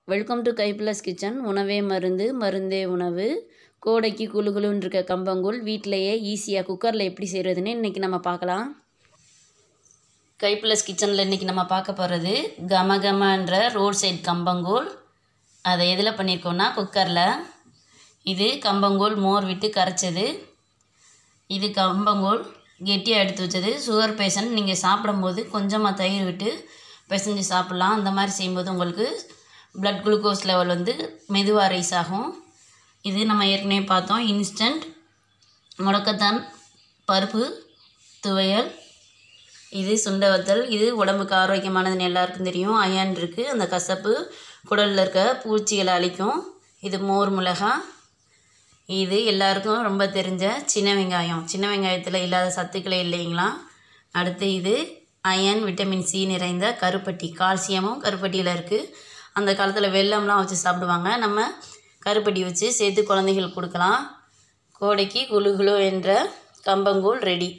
welcome to கைப்ளஸ் kitchen உணவே மருந்து மருந்தே உணவு கோடைக்கு குளு குளுன்னு இருக்க கம்பங்கூழ் வீட்டிலையே ஈஸியாக குக்கரில் எப்படி செய்கிறதுன்னு இன்றைக்கி நம்ம பார்க்கலாம் கைப்ளஸ் கிச்சனில் இன்றைக்கி நம்ம பார்க்க போகிறது கம கமன்ற ரோட் சைடு கம்பங்கூழ் அதை எதில் பண்ணியிருக்கோம்னா குக்கரில் இது கம்பங்கூழ் மோர் விட்டு கரைச்சது இது கம்பங்கூழ் கெட்டியாக எடுத்து வச்சது சுகர் பேஷண்ட் நீங்கள் சாப்பிடும்போது கொஞ்சமாக தயிர் விட்டு பிசைஞ்சு சாப்பிட்லாம் அந்த மாதிரி செய்யும்போது உங்களுக்கு ப்ளட் குளுக்கோஸ் லெவல் வந்து மெதுவாக ரைஸ் ஆகும் இது நம்ம ஏற்கனவே பார்த்தோம் இன்ஸ்டன்ட் முடக்கத்தான் பருப்பு துவையல் இது சுண்டை வத்தல் இது உடம்புக்கு ஆரோக்கியமானதுன்னு எல்லாருக்கும் தெரியும் அயன் இருக்குது அந்த கசப்பு குடலில் இருக்க பூச்சிகளை அழிக்கும் இது மோர் மிளகாய் இது எல்லாருக்கும் ரொம்ப தெரிஞ்ச சின்ன வெங்காயம் சின்ன வெங்காயத்தில் இல்லாத சத்துக்களே இல்லைங்களா அடுத்து இது அயன் விட்டமின் சி நிறைந்த கருப்பட்டி கால்சியமும் கருப்பட்டியில் இருக்குது அந்த காலத்தில் வெல்லம்லாம் வச்சு சாப்பிடுவாங்க நம்ம கருப்பட்டி வச்சு சேர்த்து குழந்தைகளுக்கு கொடுக்கலாம் கோடைக்கு குளு குளு என்ற கம்பங்கூழ் ரெடி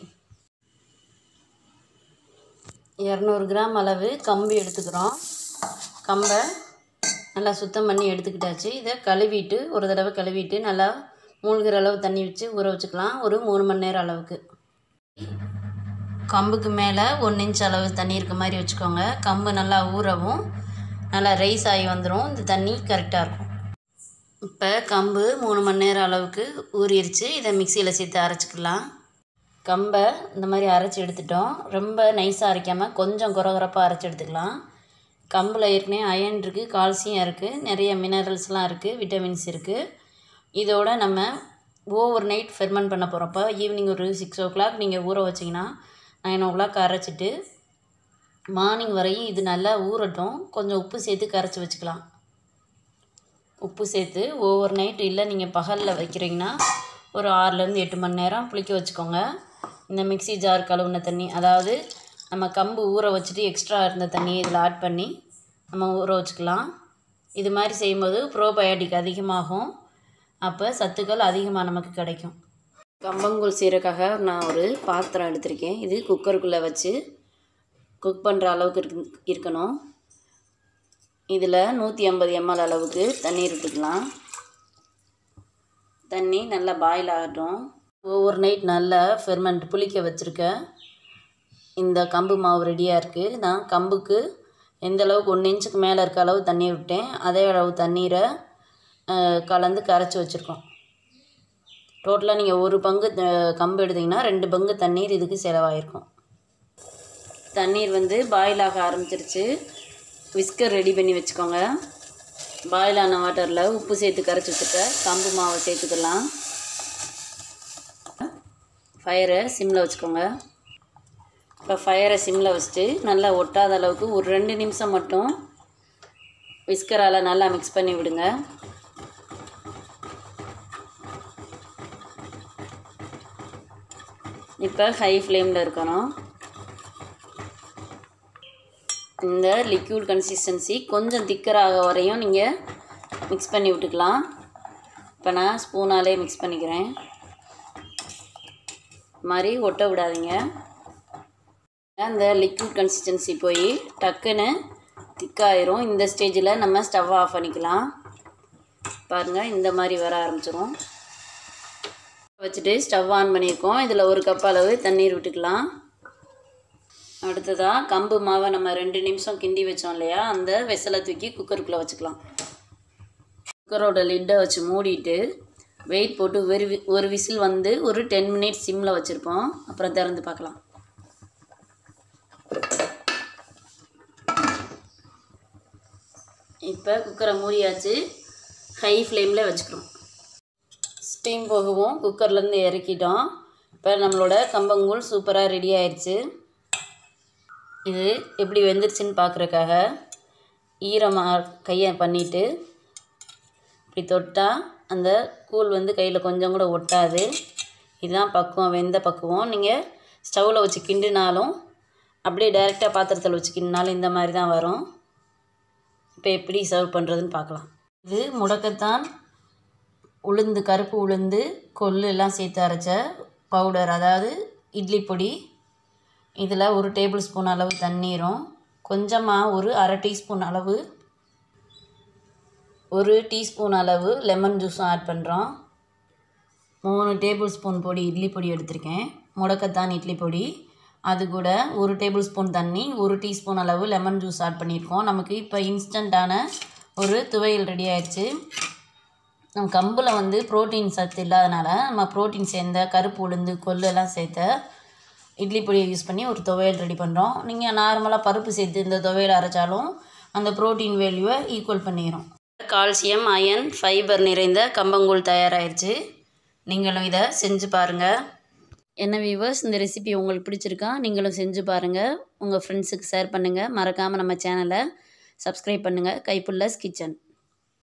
இரநூறு கிராம் அளவு கம்பு எடுத்துக்கிறோம் கம்பை நல்லா சுத்தம் பண்ணி எடுத்துக்கிட்டாச்சு இதை கழுவிட்டு ஒரு தடவை கழுவிட்டு நல்லா மூழ்கிற அளவு தண்ணி வச்சு ஊற வச்சுக்கலாம் ஒரு மூணு மணி நேரம் அளவுக்கு கம்புக்கு மேலே ஒன்று இன்ச் அளவு தண்ணி இருக்க மாதிரி வச்சுக்கோங்க கம்பு நல்லா ஊறவும் நல்லா ரைஸ் ஆகி வந்துடும் இந்த தண்ணி கரெக்டாக இருக்கும் இப்போ கம்பு மூணு மணி நேரம் அளவுக்கு ஊறிடுச்சு இதை மிக்சியில் சேர்த்து அரைச்சிக்கலாம் கம்பை இந்த மாதிரி அரைச்சி எடுத்துட்டோம் ரொம்ப நைஸாக அரைக்காமல் கொஞ்சம் குறகுறப்பாக அரைச்சி எடுத்துக்கலாம் கம்பில் ஏற்கனவே அயன் இருக்குது கால்சியம் இருக்குது நிறைய மினரல்ஸ்லாம் இருக்குது விட்டமின்ஸ் இருக்குது இதோட நம்ம ஓவர் நைட் ஃபெர்மெண்ட் பண்ண போகிறப்ப ஈவினிங் ஒரு சிக்ஸ் ஓ கிளாக் நீங்கள் ஊற வச்சிங்கன்னா நைன் ஓ கிளாக் அரைச்சிட்டு மார்னிங் வரையும் இது நல்லா ஊறட்டும் கொஞ்சம் உப்பு சேர்த்து கரைச்சி வச்சுக்கலாம் உப்பு சேர்த்து ஓவர் நைட் இல்லை நீங்கள் பகலில் வைக்கிறீங்கன்னா ஒரு ஆறுலேருந்து எட்டு மணி நேரம் புளிக்க வச்சுக்கோங்க இந்த மிக்சி ஜார் கழுவுன தண்ணி அதாவது நம்ம கம்பு ஊற வச்சுட்டு எக்ஸ்ட்ரா இருந்த தண்ணியை இதில் ஆட் பண்ணி நம்ம ஊற வச்சுக்கலாம் இது மாதிரி செய்யும்போது ப்ரோபயோட்டிக் அதிகமாகும் அப்போ சத்துக்கள் அதிகமாக நமக்கு கிடைக்கும் கம்பங்கூழ் செய்கிறக்காக நான் ஒரு பாத்திரம் எடுத்திருக்கேன் இது குக்கருக்குள்ளே வச்சு குக் பண்ணுற அளவுக்கு இருக்கு இருக்கணும் இதில் நூற்றி ஐம்பது எம்எல் அளவுக்கு தண்ணீர் விட்டுக்கலாம் தண்ணி நல்லா பாயில் ஆகட்டும் ஓவர் நைட் நல்லா ஃபெர்மெண்ட் புளிக்க வச்சுருக்க இந்த கம்பு மாவு ரெடியாக இருக்குது நான் கம்புக்கு எந்த அளவுக்கு ஒன்று இன்ச்சுக்கு மேலே இருக்க அளவு தண்ணி விட்டேன் அதே அளவு தண்ணீரை கலந்து கரைச்சி வச்சுருக்கோம் டோட்டலாக நீங்கள் ஒரு பங்கு கம்பு எடுத்திங்கன்னா ரெண்டு பங்கு தண்ணீர் இதுக்கு செலவாயிருக்கும் தண்ணீர் வந்து பாயில் ஆக ஆரம்பிச்சிருச்சு விஸ்கர் ரெடி பண்ணி வச்சுக்கோங்க பாயில் ஆன வாட்டரில் உப்பு சேர்த்து கரைச்சி வச்சுட்ட கம்பு மாவை சேர்த்துக்கலாம் ஃபயரை சிம்மில் வச்சுக்கோங்க இப்போ ஃபயரை சிம்மில் வச்சுட்டு நல்லா ஒட்டாத அளவுக்கு ஒரு ரெண்டு நிமிஷம் மட்டும் விஸ்கரால் நல்லா மிக்ஸ் பண்ணி விடுங்க இப்போ ஹை ஃப்ளேமில் இருக்கணும் இந்த லிக்யூட் கன்சிஸ்டன்சி கொஞ்சம் திக்கராக வரையும் நீங்கள் மிக்ஸ் பண்ணி விட்டுக்கலாம் இப்போ நான் ஸ்பூனாலே மிக்ஸ் பண்ணிக்கிறேன் மாதிரி ஒட்ட விடாதீங்க அந்த லிக்விட் கன்சிஸ்டன்சி போய் டக்குன்னு திக்காயிரும் இந்த ஸ்டேஜில் நம்ம ஸ்டவ் ஆஃப் பண்ணிக்கலாம் பாருங்கள் இந்த மாதிரி வர ஆரம்பிச்சிரும் வச்சுட்டு ஸ்டவ் ஆன் பண்ணியிருக்கோம் இதில் ஒரு கப் அளவு தண்ணீர் விட்டுக்கலாம் அடுத்ததாக கம்பு மாவை நம்ம ரெண்டு நிமிஷம் கிண்டி வச்சோம் இல்லையா அந்த வெசலை தூக்கி குக்கருக்குள்ளே வச்சுக்கலாம் குக்கரோட லிட்டை வச்சு மூடிட்டு வெயிட் போட்டு ஒரு வி ஒரு விசில் வந்து ஒரு டென் மினிட்ஸ் சிம்மில் வச்சுருப்போம் அப்புறம் திறந்து பார்க்கலாம் இப்போ குக்கரை மூடியாச்சு ஹை ஃப்ளேமில் வச்சுக்கிறோம் ஸ்டீம் போகவும் குக்கர்லேருந்து இறக்கிட்டோம் இப்போ நம்மளோட கம்பங்கூழ் சூப்பராக ரெடி ஆயிடுச்சு இது எப்படி வெந்துருச்சுன்னு பார்க்குறக்காக ஈரமாக கையை பண்ணிவிட்டு இப்படி தொட்டால் அந்த கூழ் வந்து கையில் கொஞ்சம் கூட ஒட்டாது இதுதான் பக்குவம் வெந்த பக்குவம் நீங்கள் ஸ்டவ்வில் வச்சு கிண்டினாலும் அப்படியே டைரெக்டாக பாத்திரத்தில் வச்சு கிண்டினாலும் இந்த மாதிரி தான் வரும் இப்போ எப்படி சர்வ் பண்ணுறதுன்னு பார்க்கலாம் இது முடக்கத்தான் உளுந்து கருப்பு உளுந்து கொள்ளு எல்லாம் சேர்த்து அரைச்ச பவுடர் அதாவது இட்லி பொடி இதில் ஒரு டேபிள் ஸ்பூன் அளவு தண்ணீரும் கொஞ்சமாக ஒரு அரை டீஸ்பூன் அளவு ஒரு டீஸ்பூன் அளவு லெமன் ஜூஸும் ஆட் பண்ணுறோம் மூணு டேபிள் ஸ்பூன் பொடி இட்லி பொடி எடுத்திருக்கேன் முடக்கத்தான் இட்லி பொடி அது கூட ஒரு டேபிள் ஸ்பூன் தண்ணி ஒரு டீஸ்பூன் அளவு லெமன் ஜூஸ் ஆட் பண்ணியிருக்கோம் நமக்கு இப்போ இன்ஸ்டண்ட்டான ஒரு துவையல் ரெடி ஆயிடுச்சு நம்ம கம்பில் வந்து ப்ரோட்டீன் சத்து இல்லாதனால நம்ம ப்ரோட்டீன் சேர்ந்த கருப்பு உளுந்து கொள்ளு எல்லாம் சேர்த்த இட்லி பொடியை யூஸ் பண்ணி ஒரு துவையல் ரெடி பண்ணுறோம் நீங்கள் நார்மலாக பருப்பு சேர்த்து இந்த துவையல் அரைச்சாலும் அந்த ப்ரோட்டீன் வேல்யூவை ஈக்குவல் பண்ணிடும் கால்சியம் அயன் ஃபைபர் நிறைந்த கம்பங்கூழ் தயாராகிடுச்சு நீங்களும் இதை செஞ்சு பாருங்கள் என்ன வியூவர்ஸ் இந்த ரெசிபி உங்களுக்கு பிடிச்சிருக்கா நீங்களும் செஞ்சு பாருங்கள் உங்கள் ஃப்ரெண்ட்ஸுக்கு ஷேர் பண்ணுங்கள் மறக்காமல் நம்ம சேனலை சப்ஸ்கிரைப் பண்ணுங்கள் கைப்புல்லஸ் கிச்சன்